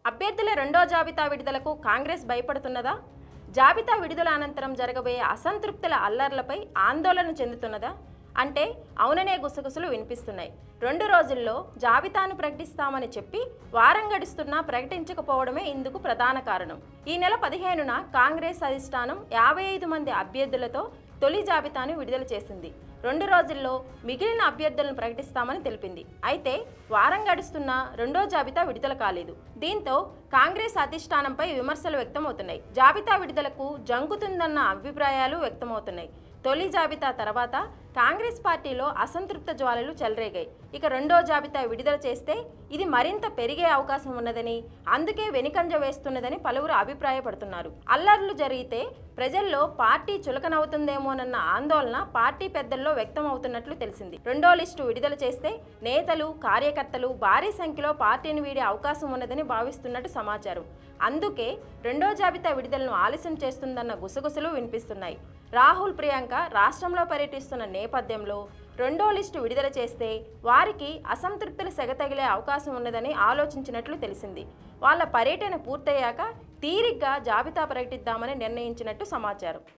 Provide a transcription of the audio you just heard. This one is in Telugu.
అభ్యర్థుల రెండో జాబితా విడుదలకు కాంగ్రెస్ భయపడుతున్నదా జాబితా విడుదల అనంతరం జరగబోయే అసంతృప్తుల అల్లర్లపై ఆందోళన చెందుతున్నదా అంటే అవుననే గుసగుసలు వినిపిస్తున్నాయి రెండు రోజుల్లో జాబితాను ప్రకటిస్తామని చెప్పి వారం గడుస్తున్నా ప్రకటించకపోవడమే ఇందుకు ప్రధాన కారణం ఈ నెల పదిహేనున కాంగ్రెస్ అధిష్టానం యాభై ఐదు మంది అభ్యర్థులతో తొలి జాబితాను విడుదల చేసింది రెండు రోజుల్లో మిగిలిన అభ్యర్థులను ప్రకటిస్తామని తెలిపింది అయితే వారం గడుస్తున్నా రెండో జాబితా విడుదల కాలేదు దీంతో కాంగ్రెస్ అధిష్టానంపై విమర్శలు వ్యక్తమవుతున్నాయి జాబితా విడుదలకు జంకుతుందన్న అభిప్రాయాలు వ్యక్తమవుతున్నాయి తొలి జాబితా తర్వాత కాంగ్రెస్ పార్టీలో అసంతృప్త జ్వాలలు చెలరేగాయి ఇక రెండో జాబితా విడుదల చేస్తే ఇది మరింత పెరిగే అవకాశం ఉన్నదని అందుకే వెనుకంజ వేస్తున్నదని పలువురు అభిప్రాయపడుతున్నారు అల్లర్లు జరిగితే ప్రజల్లో పార్టీ చులకనవుతుందేమోనన్న ఆందోళన పార్టీ పెద్దల్లో వ్యక్తమవుతున్నట్లు తెలిసింది రెండో లిస్టు విడుదల చేస్తే నేతలు కార్యకర్తలు భారీ సంఖ్యలో పార్టీని వీడే అవకాశం ఉన్నదని భావిస్తున్నట్టు సమాచారం అందుకే రెండో జాబితా విడుదలను ఆలస్యం చేస్తుందన్న గుసగుసలు వినిపిస్తున్నాయి రాహుల్ ప్రియాంక రాష్ట్రంలో పర్యటిస్తున్న నేపథ్యంలో రెండో లిస్టు విడుదల చేస్తే వారికి అసంతృప్తులు సెగతగిలే అవకాశం ఉన్నదని ఆలోచించినట్లు తెలిసింది వాళ్ళ పర్యటన పూర్తయ్యాక తీరిగ్గా జాబితా ప్రకటిద్దామని నిర్ణయించినట్టు సమాచారం